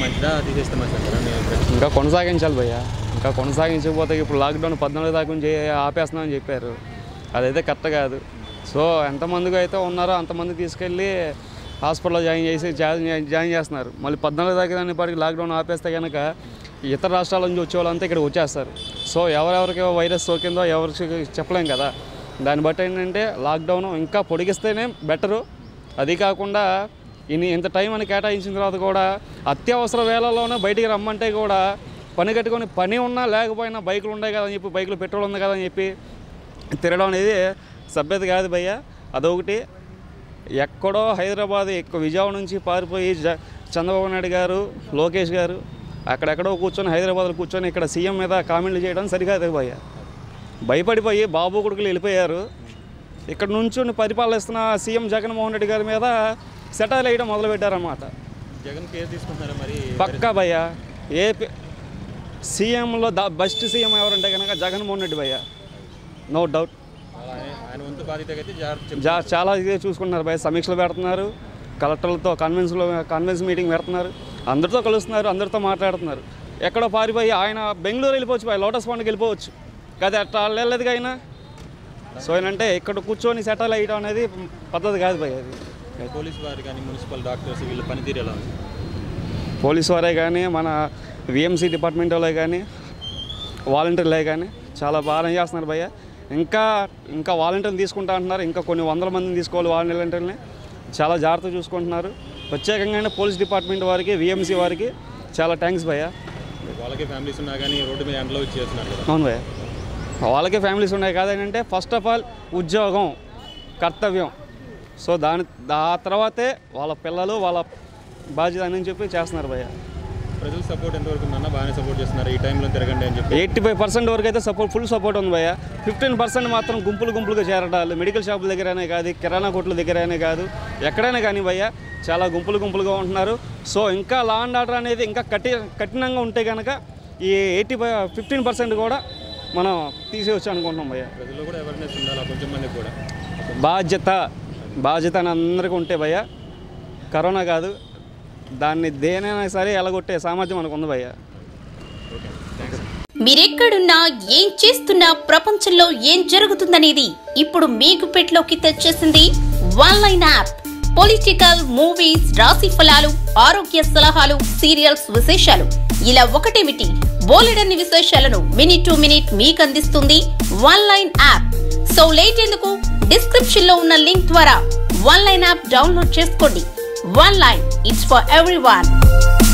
మంచిదా తీసేస్తే మంచిదా మీ అభిప్రాయం? ఇంకా కొనసాగించాలి భయ్య ఇంకా కొనసాగించకపోతే ఇప్పుడు లాక్డౌన్ పద్నాలుగు దాకా ఉంచి ఆపేస్తున్నామని చెప్పారు అదైతే కరెక్ట్ కాదు సో ఎంతమందికి అయితే ఉన్నారో అంతమంది తీసుకెళ్ళి హాస్పిటల్లో జాయిన్ చేసి జాయిన్ జాయిన్ చేస్తున్నారు మళ్ళీ పద్నాలుగు దాకా దానిపాటికి లాక్డౌన్ ఆపేస్తే కనుక ఇతర రాష్ట్రాల నుంచి వచ్చే వాళ్ళంతా ఇక్కడ వచ్చేస్తారు సో ఎవరెవరికి వైరస్ సోకిందో ఎవరికి చెప్పలేం కదా దాన్ని బట్టి ఏంటంటే లాక్డౌన్ ఇంకా పొడిగిస్తేనే బెటరు అది కాకుండా ఇన్ని ఇంత టైం అని కేటాయించిన తర్వాత కూడా అత్యవసర వేళల్లోనే బయటికి రమ్మంటే కూడా పని కట్టుకొని పని ఉన్నా లేకపోయినా బైకులు ఉన్నాయి కదా అని చెప్పి బైకులు పెట్రోల్ ఉంది కదా అని చెప్పి తిరగడం అనేది సభ్యత కాదు భయ్య అదొకటి ఎక్కడో హైదరాబాద్ ఎక్కువ విజయవాడ నుంచి పారిపోయి జ చంద్రబాబు నాయుడు గారు లోకేష్ గారు అక్కడెక్కడో కూర్చొని హైదరాబాద్లో కూర్చొని ఇక్కడ సీఎం మీద కామెంట్లు చేయడం సరికాదు భయ్య భయపడిపోయి బాబు కొడుకులు వెళ్ళిపోయారు ఇక్కడ నుంచుని పరిపాలిస్తున్న సీఎం జగన్మోహన్ రెడ్డి గారి మీద సెటాయిల్ వేయడం మొదలుపెట్టారన్నమాట జగన్ కేర్ తీసుకుంటున్నారా మరి పక్కా భయ్య ఏ సీఎంలో ద బెస్ట్ సీఎం ఎవరంటే కనుక జగన్మోహన్ రెడ్డి భయ్య నో డౌట్ ఆయన ఆయన వంతు బాధ్యతగా అయితే జాగ్రత్త చెప్తున్నారు. జా చాలా ఇదే చూసుకుంటున్నారు భయ సమీక్షలు పెడుతున్నారు కలెక్టర్లతో కాన్వెన్స్లో కాన్వెన్స్ మీటింగ్ పెడుతున్నారు అందరితో కలుస్తున్నారు అందరితో మాట్లాడుతున్నారు ఎక్కడో పారిపోయి ఆయన బెంగళూరు వెళ్ళిపోవచ్చు భయ లోటస్ పాండ్కి వెళ్ళిపోవచ్చు కదా అట్లా వెళ్ళలేదు అయినా సో ఏంటంటే ఇక్కడ కూర్చొని సెటిల్ అయ్యడం అనేది పద్ధతి కాదు భయ అది పోలీస్ వారు కానీ మున్సిపల్ డాక్టర్స్ వీళ్ళ పనితీరు ఎలా ఉంది పోలీసు వారే కానీ మన విఎంసీ డిపార్ట్మెంట్ వాళ్ళే కానీ వాలంటీర్లే కానీ చాలా బాగా చేస్తున్నారు భయ్య ఇంకా ఇంకా వాలంటీర్లు తీసుకుంటా అంటున్నారు ఇంకా కొన్ని వందల మందిని తీసుకోవాలి వాలంటీర్లని చాలా జాగ్రత్తగా చూసుకుంటున్నారు ప్రత్యేకంగా పోలీస్ డిపార్ట్మెంట్ వారికి విఎంసీ వారికి చాలా థ్యాంక్స్ భయ్య వాళ్ళకి ఫ్యామిలీస్ ఉన్నా కానీ రోడ్డు మీద ఎండలో వచ్చి చేస్తున్నారు కదా అవును భయ్య వాళ్ళకే ఫ్యామిలీస్ ఉన్నాయి కాదేంటంటే ఫస్ట్ ఆఫ్ ఆల్ ఉద్యోగం కర్తవ్యం సో దాని ఆ తర్వాతే వాళ్ళ పిల్లలు వాళ్ళ బాధ్యత అని చెప్పి చేస్తున్నారు భయ్య ప్రజల సపోర్ట్ ఎంతవరకు ఉందన్న బాగానే సపోర్ట్ చేస్తున్నారు ఈ టైంలో తిరగండి అని చెప్పి ఎయిటీ ఫైవ్ పర్సెంట్ వరకు అయితే సపోర్ట్ ఫుల్ సపోర్ట్ ఉంది భయ్య ఫిఫ్టీన్ పర్సెంట్ మాత్రం గుంపులు గుంపులుగా చేరటాలు మెడికల్ షాపుల దగ్గరనే కాదు కిరాణా కొట్ల దగ్గరనే కాదు ఎక్కడైనా కానీ భయ్య చాలా గుంపులు గుంపులుగా ఉంటున్నారు సో ఇంకా లా అండ్ ఆర్డర్ అనేది ఇంకా కఠి కఠినంగా ఉంటే కనుక ఈ ఎయిటీ ఫైవ్ ఫిఫ్టీన్ పర్సెంట్ కూడా మనం తీసేయచ్చు అనుకుంటున్నాం భయ్య ప్రజల్లో కూడా అవేర్నెస్ ఉండాలి ఆ కొంచెం మందికి కూడా బాధ్యత బాధ్యత అని అందరికీ ఉంటే భయ్య కరోనా కాదు దాన్ని దేనైనా సరే ఎలగొట్టే సామర్థ్యం మనకు ఉంది భయ్య ఓకే థ్యాంక్స్ మీరెక్కడున్నా ఏం చేస్తున్నా ప్రపంచంలో ఏం జరుగుతుందనేది ఇప్పుడు మీకు పెట్లోకి తెచ్చేసింది one line app political movies రాశి ఫలాలు ఆరోగ్య సలహాలు సీరియల్స్ విశేషాలు ఇలా ఒకటేమిటి బోలెడన్ని విశేషాలను మినిట్ టు మినిట్ మీకు అందిస్తుంది one line app so late ఎందుకు డిస్క్రిప్షన్ లో ఉన్న లింక్ ద్వారా వన్ లైన్ యాప్ డౌన్లోడ్ చేసుకోండి one line it's for every